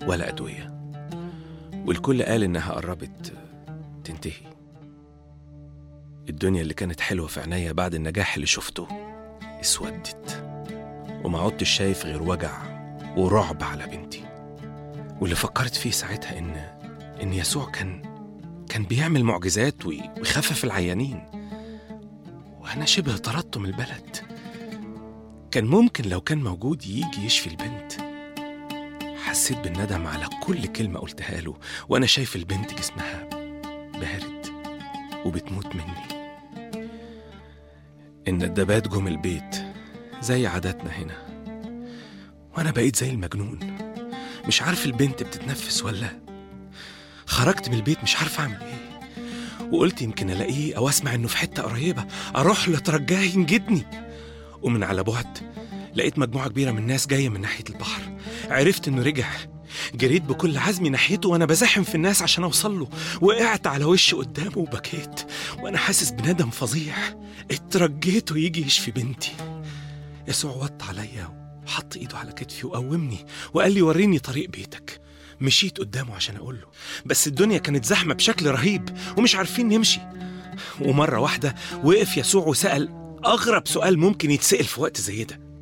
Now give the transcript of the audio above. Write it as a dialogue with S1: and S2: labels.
S1: ولا أدوية والكل قال إنها قربت تنتهي الدنيا اللي كانت حلوة في عينيا بعد النجاح اللي شفته اسودت وما عدتش شايف غير وجع ورعب على بنتي واللي فكرت فيه ساعتها إن إن يسوع كان كان بيعمل معجزات وي- ويخفف العيانين وأنا شبه طردته من البلد كان ممكن لو كان موجود يجي يشفي البنت حسيت بالندم على كل كلمة قلتها له وأنا شايف البنت جسمها بارد وبتموت مني الندبات جم البيت زي عاداتنا هنا وأنا بقيت زي المجنون مش عارف البنت بتتنفس ولا خرجت من البيت مش عارف أعمل إيه وقلت يمكن ألاقيه أو أسمع إنه في حتة قريبة أروح له أترجاه ينجدني ومن على بعد لقيت مجموعة كبيرة من الناس جاية من ناحية البحر عرفت إنه رجع جريت بكل عزمي ناحيته وأنا بزاحم في الناس عشان أوصل له وقعت على وشي قدامه وبكيت وأنا حاسس بندم فظيع اترجيته يجي يشفي بنتي يسوع وط عليا وحط إيده على كتفي وقومني وقال لي وريني طريق بيتك مشيت قدامه عشان أقول له بس الدنيا كانت زحمة بشكل رهيب ومش عارفين نمشي ومرة واحدة وقف يسوع وسأل أغرب سؤال ممكن يتسأل في وقت زي ده